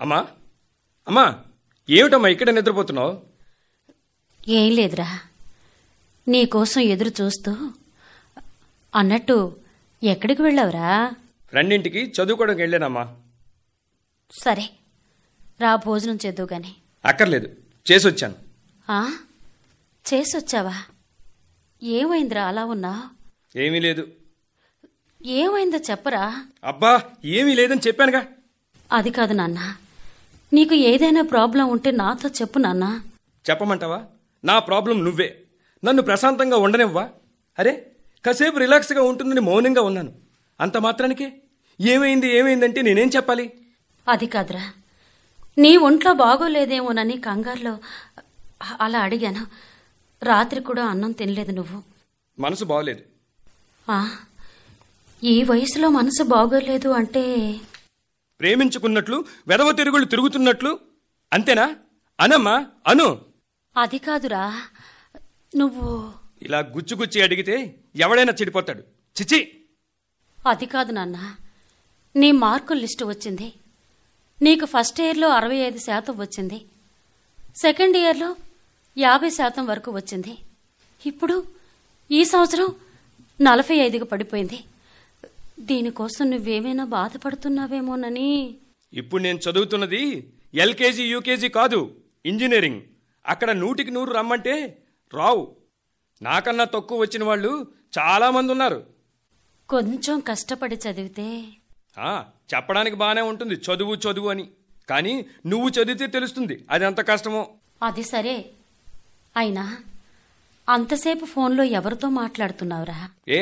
అమ్మా అమ్మా ఏమిటమ్మా ఇక్కడ నిద్రపోతున్నావు ఏం లేదురా నీకోసం ఎదురు చూస్తూ అన్నట్టు ఎక్కడికి వెళ్ళావురా ఫ్రెండింటికి చదువుకోవడానికి వెళ్ళానమ్మా సరే రా భోజనం చేద్దు గాని అక్కర్లేదు చేసి వచ్చాను ఆ? చేసొచ్చావా ఏమైందిరా అలా ఉన్నా ఏమీ లేదు ఏమైందో చెప్పరా అబ్బా ఏమీ లేదని చెప్పానుగా అది కాదు నాన్న నీకు ఏదైనా ప్రాబ్లం ఉంటే నాతో చెప్పు నాన్న చెప్పమంటావా నా ప్రాబ్లం నువ్వే నన్ను ప్రశాంతంగా ఉండనివ్వా అరే కాసేపు రిలాక్స్గా ఉంటుందని మౌనంగా ఉన్నాను అంత మాత్రానికే ఏమైంది ఏమైందంటే నేనేం చెప్పాలి అది కాదురా నీ ఒంట్లో బాగోలేదేమోనని కంగారులో అలా అడిగాను రాత్రి కూడా అన్నం తినలేదు నువ్వు మనసు బాగలేదు ఆ, ఈ వయసులో మనసు బాగోలేదు అంటే ప్రేమించుకున్నట్లు వెదవ తిరుగులు తిరుగుతున్నట్లు అంతేనా అనమ్మా అను అది కాదురా నువ్వు ఇలా గుచ్చుగుచ్చి అడిగితే ఎవడైనా చెడిపోతాడు చిచి అది కాదు నాన్న నీ మార్కుల లిస్టు వచ్చింది నీకు ఫస్ట్ ఇయర్లో అరవై ఐదు శాతం వచ్చింది సెకండ్ ఇయర్లో యాభై శాతం వరకు వచ్చింది ఇప్పుడు ఈ సంవత్సరం నలభై ఐదుకు పడిపోయింది దీనికోసం నువ్వేమైనా బాధపడుతున్నావేమోనని ఇప్పుడు నేను చదువుతున్నది ఎల్కేజీ యూకేజీ కాదు ఇంజనీరింగ్ అక్కడ నూటికి నూరు రమ్మంటే రావు నాకన్నా తక్కువ వచ్చిన వాళ్ళు చాలామంది ఉన్నారు కొంచెం కష్టపడి చదివితే ఆ, చెప్పడానికి బాగానే ఉంటుంది చదువు చదువు అని కానీ నువ్వు చదివితే తెలుస్తుంది అది ఎంత కష్టమో అది సరే అయినా అంతసేపు ఫోన్లో ఎవరితో మాట్లాడుతున్నావురా ఏ